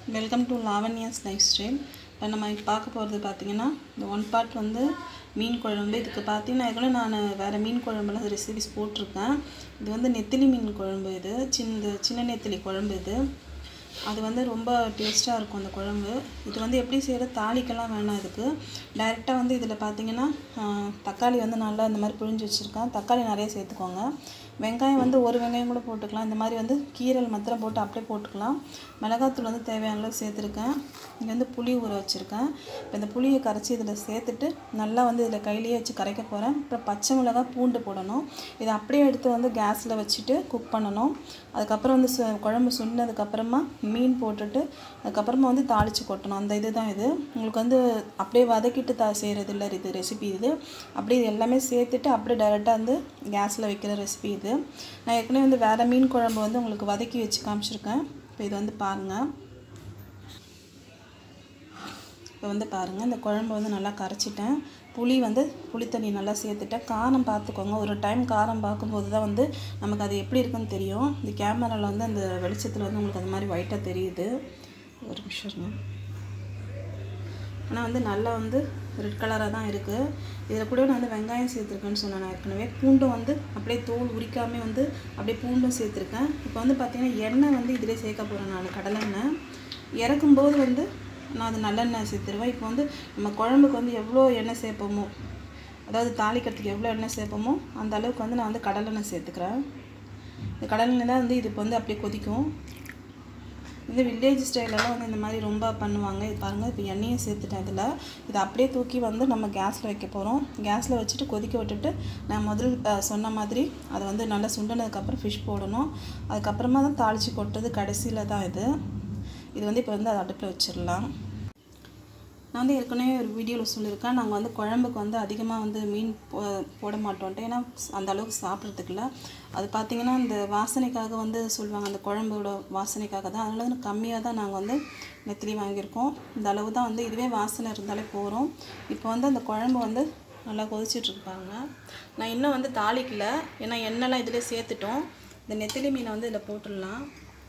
Welcome to Lavanya's lifestyle இப்போ நம்ம பார்க்க போகிறது பார்த்தீங்கன்னா இந்த ஒன் பார்ட் வந்து மீன் குழம்பு இதுக்கு பார்த்தீங்கன்னா ஏற்கனவே நான் வேறு மீன் குழம்புலாம் ரெசிபிஸ் போட்டிருக்கேன் இது வந்து நெத்திலி மீன் குழம்பு இது சின்ன சின்ன நெத்திலி குழம்பு இது அது வந்து ரொம்ப டேஸ்ட்டாக இருக்கும் அந்த குழம்பு இது வந்து எப்படி செய்கிற தாளிக்கெல்லாம் வேணாம் இதுக்கு டைரெக்டாக வந்து இதில் பார்த்தீங்கன்னா ஆஹ், தக்காளி வந்து நல்லா இந்த மாதிரி புழிஞ்சு வச்சுருக்கேன் தக்காளி நிறைய சேர்த்துக்கோங்க வெங்காயம் வந்து ஒரு வெங்காயம் கூட போட்டுக்கலாம் இந்த மாதிரி வந்து கீரல் மாத்திரம் போட்டு அப்படியே போட்டுக்கலாம் மிளகாத்தூள் வந்து தேவையான அளவு சேர்த்துருக்கேன் இங்கே வந்து புளி ஊற வச்சுருக்கேன் இப்போ இந்த புளியை கரைச்சி இதில் சேர்த்துட்டு நல்லா வந்து இதில் கையிலேயே வச்சு கரைக்க போகிறேன் அப்புறம் பச்சை மிளகாய் பூண்டு போடணும் இதை அப்படியே எடுத்து வந்து கேஸில் வச்சுட்டு குக் பண்ணணும் அதுக்கப்புறம் வந்து சு- குழம்பு சுண்டதுக்கப்புறமா மீன் போட்டுட்டு அதுக்கப்புறமா வந்து தாளித்து கொட்டணும் அந்த இது தான் இது உங்களுக்கு வந்து அப்படியே வதக்கிட்டு த செய்கிறது இல்லை இது ரெசிபி இது அப்படியே இது எல்லாமே சேர்த்துட்டு அப்படியே டைரெக்டாக வந்து கேஸில் வைக்கிற ரெசிபி இது நான் ஏற்கனவே வந்து வேறு மீன் குழம்பு வந்து உங்களுக்கு வதக்கி வச்சு காமிச்சிருக்கேன் இப்போ இது வந்து பாருங்கள் இப்போ வந்து பாருங்கள் இந்த குழம்பு வந்து நல்லா கரைச்சிட்டேன் புளி வந்து புளி தண்ணி நல்லா சேர்த்துட்டேன் காரம் பார்த்துக்கோங்க ஒரு டைம் காரம் பார்க்கும்போது தான் வந்து நமக்கு அது எப்படி இருக்குன்னு தெரியும் இந்த கேமராவில் வந்து அந்த வெளிச்சத்தில் வந்து உங்களுக்கு அது மாதிரி ஒயிட்டாக தெரியுது ஒரு நிமிஷம் இருங்க. ஆனால் வந்து நல்லா வந்து ரெட் கலராக தான் இருக்குது இதில் கூட நான் வந்து வெங்காயம் சேர்த்துருக்கேன்னு சொன்னேன் நான் ஏற்கனவே பூண்டும் வந்து அப்படியே தோல் உரிக்காமல் வந்து அப்படியே பூண்டும் சேர்த்துருக்கேன் இப்போ வந்து பார்த்தீங்கன்னா எண்ணெய் வந்து இதிலே சேர்க்க போகிறேன் நான் கடலெண்ணெய் இறக்கும்போது வந்து நான் அது நல்லெண்ணெய் சேர்த்துருவேன் இப்போ வந்து நம்ம குழம்புக்கு வந்து எவ்வளோ எண்ணெய் சேர்ப்போமோ அதாவது தாளிக்கிறதுக்கு எவ்வளோ எண்ணெய் சேர்ப்போமோ அந்த அளவுக்கு வந்து நான் வந்து கடலெண்ணெய் சேர்த்துக்கிறேன் இந்த கடலெண்ணெய் தான் வந்து இதுக்கு வந்து அப்படியே கொதிக்கும் இந்த வில்லேஜ் ஸ்டைலெல்லாம் வந்து இந்த மாதிரி ரொம்ப பண்ணுவாங்க இது பாருங்கள் இப்போ எண்ணெயும் சேர்த்துட்டேன் இதில் இதை அப்படியே தூக்கி வந்து நம்ம கேஸில் வைக்க போகிறோம் கேஸில் வச்சுட்டு கொதிக்க விட்டுட்டு நான் முதல் அஹ், சொன்ன மாதிரி அதை வந்து நல்லா சுண்டினதுக்கப்புறம் ஃபிஷ் போடணும் அதுக்கப்புறமா தான் தாளித்து கொட்டுறது கடைசியில் தான் இது இது வந்து இப்போ வந்து அதை அடுப்பில் வச்சிடலாம் நான் வந்து ஏற்கனவே ஒரு வீடியோவில் சொல்லியிருக்கேன் நாங்கள் வந்து குழம்புக்கு வந்து அதிகமாக வந்து மீன் போ போட மாட்டோன்ட்டு ஏன்னா அந்த அளவுக்கு சாப்பிட்றதுக்கு இல்லை அது பார்த்திங்கன்னா இந்த வாசனைக்காக வந்து சொல்லுவாங்க அந்த குழம்போட வாசனைக்காக தான் அதனால வந்து கம்மியாக தான் நாங்கள் வந்து நெத்திலி வாங்கியிருக்கோம் இந்த அளவு தான் வந்து இதுவே வாசனை இருந்தாலே போகிறோம் இப்போ வந்து அந்த குழம்பு வந்து நல்லா கொதிச்சிட்ருக்கு பாருங்க நான் இன்னும் வந்து தாளிக்கல ஏன்னா எண்ணெய்லாம் இதிலே சேர்த்துட்டோம் இந்த நெத்திலி மீனை வந்து இதில் போட்டுடலாம்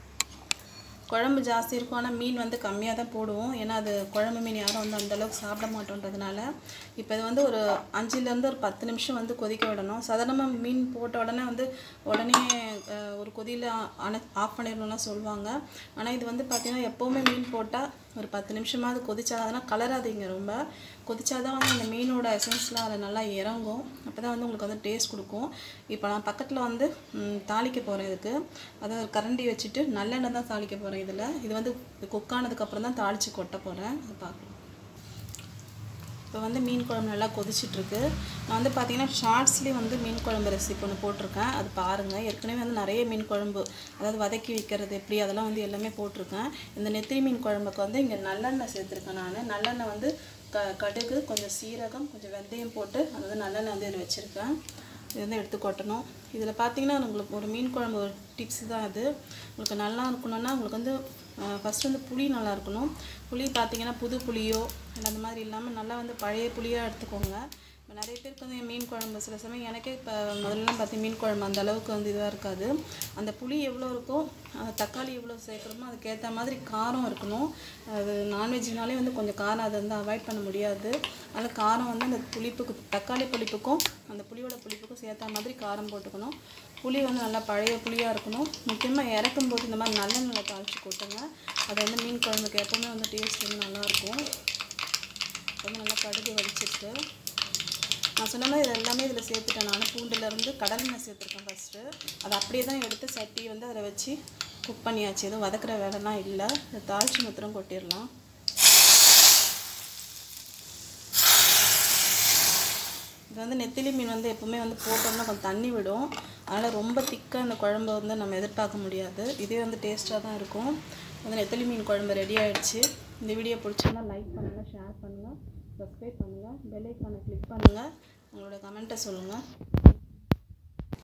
குழம்பு ஜாஸ்தி இருக்கும் ஆனால் மீன் வந்து கம்மியாக தான் போடுவோம் ஏன்னா அது குழம்பு மீன் யாரும் வந்து அந்த அளவுக்கு சாப்பிட மாட்டோன்றதுனால இப்போ இது வந்து ஒரு அஞ்சுலேருந்து ஒரு பத்து நிமிஷம் வந்து கொதிக்க விடணும் சாதாரணமாக மீன் போட்ட உடனே வந்து உடனே அஹ், ஒரு கொதியில் அணை ஆஃப் பண்ணிடணும்லாம் சொல்லுவாங்க ஆனால் இது வந்து பார்த்திங்கன்னா எப்போவுமே மீன் போட்டால் ஒரு பத்து நிமிஷமாவது கொதிச்சா அதனால் கலராதீங்க ரொம்ப கொதிச்சா தான் வந்து அந்த மீனோட எசன்ஸ்லாம் அதில் நல்லா இறங்கும் அப்போ தான் வந்து உங்களுக்கு வந்து டேஸ்ட் கொடுக்கும் இப்போ நான் பக்கத்தில் வந்து ம், தாளிக்க போகிறேன் இதுக்கு அதாவது ஒரு கரண்டி வச்சுட்டு நல்லெண்ணெய் தான் தாளிக்க போகிறேன் இதில் இது வந்து குக் ஆனதுக்கப்புறம் தான் தாளித்து கொட்ட போகிறேன் அது பார்க்கலாம் இப்போ வந்து மீன் குழம்பு நல்லா கொதிச்சிட்ருக்கு நான் வந்து பார்த்தீங்கன்னா ஷார்ட்ஸ்லேயே வந்து மீன் குழம்பு ரெசிபி ஒன்று போட்டிருக்கேன் அது பாருங்கள் ஏற்கனவே வந்து நிறைய மீன் குழம்பு அதாவது வதக்கி வைக்கிறது எப்படி அதெல்லாம் வந்து எல்லாமே போட்டிருக்கேன் இந்த நெத்திலி மீன் குழம்புக்கு வந்து இங்கே நல்லெண்ணெய் சேர்த்துருக்கேன் நான் நல்லெண்ணெய் வந்து க கடுகு கொஞ்சம் சீரகம் கொஞ்சம் வெந்தயம் போட்டு அது வந்து நல்லெண்ணெய் வந்து இதில் வச்சுருக்கேன் இது வந்து எடுத்து கொட்டணும் இதில் பார்த்தீங்கன்னா உங்களுக்கு ஒரு மீன் குழம்பு ஒரு டிப்ஸ் தான் இது உங்களுக்கு நல்லா இருக்கணும்னா உங்களுக்கு வந்து ஃபஸ்ட்டு வந்து புளி நல்லா இருக்கணும் புளி பார்த்தீங்கன்னா புது புளியோ இல்லை அந்த மாதிரி இல்லாமல் நல்லா வந்து பழைய புளியாக எடுத்துக்கோங்க இப்போ நிறைய பேருக்கு வந்து மீன் குழம்பு சில சமயம் எனக்கே இப்போ முதல்லாம் பார்த்து மீன் குழம்பு அந்த அளவுக்கு வந்து இதாக இருக்காது அந்த புளி எவ்வளோ இருக்கோ அந்த தக்காளி எவ்வளோ சேர்க்குறோமோ அதுக்கேற்ற மாதிரி காரம் இருக்கணும் அது நான்வெஜ்னாலே வந்து கொஞ்சம் காரம் அதை வந்து அவாய்ட் பண்ண முடியாது அதனால் காரம் வந்து அந்த புளிப்புக்கு தக்காளி புளிப்புக்கும் அந்த புளியோட புளிப்புக்கும் சேர்த்த மாதிரி காரம் போட்டுக்கணும் புளி வந்து நல்லா பழைய புளியாக இருக்கணும் முக்கியமாக இறக்கும்போது இந்த மாதிரி நல்லெண்ணெய் தாளித்து கொட்டுங்க அது வந்து மீன் குழம்புக்கு எப்போவுமே வந்து டேஸ்ட் வந்து நல்லாயிருக்கும் வந்து நல்லா கடுகு வடிச்சிட்டு நான் சொன்ன மாதிரி இது எல்லாமே இதில் சேர்த்துட்டேன் நான் பூண்டுலேருந்து கடலெண்ணெய் சேர்த்துருக்கேன் ஃபஸ்ட்டு அதை அப்படியே தான் எடுத்து சட்டி வந்து அதில் வச்சு குக் பண்ணியாச்சு எதுவும் வதக்குற வேலைலாம் இல்லை இதை தாளிச்சு மாத்திரம் கொட்டிடலாம் இது வந்து நெத்திலி மீன் வந்து எப்பவுமே வந்து போட்டோம்னா கொஞ்சம் தண்ணி விடும் அதனால் ரொம்ப திக்காக அந்த குழம்பு வந்து நம்ம எதிர்பார்க்க முடியாது இதே வந்து டேஸ்ட்டாக தான் இருக்கும் வந்து நெத்திலி மீன் குழம்பு ரெடி ஆயிடுச்சு இந்த வீடியோ பிடிச்சிருந்தா லைக் பண்ணுங்கள் ஷேர் பண்ணுங்கள் சப்ஸ்கிரைப் பண்ணுங்கள் பெல் ஐக்கானை கிளிக் பண்ணுங்கள் உங்களோட கமெண்ட்டை சொல்லுங்கள்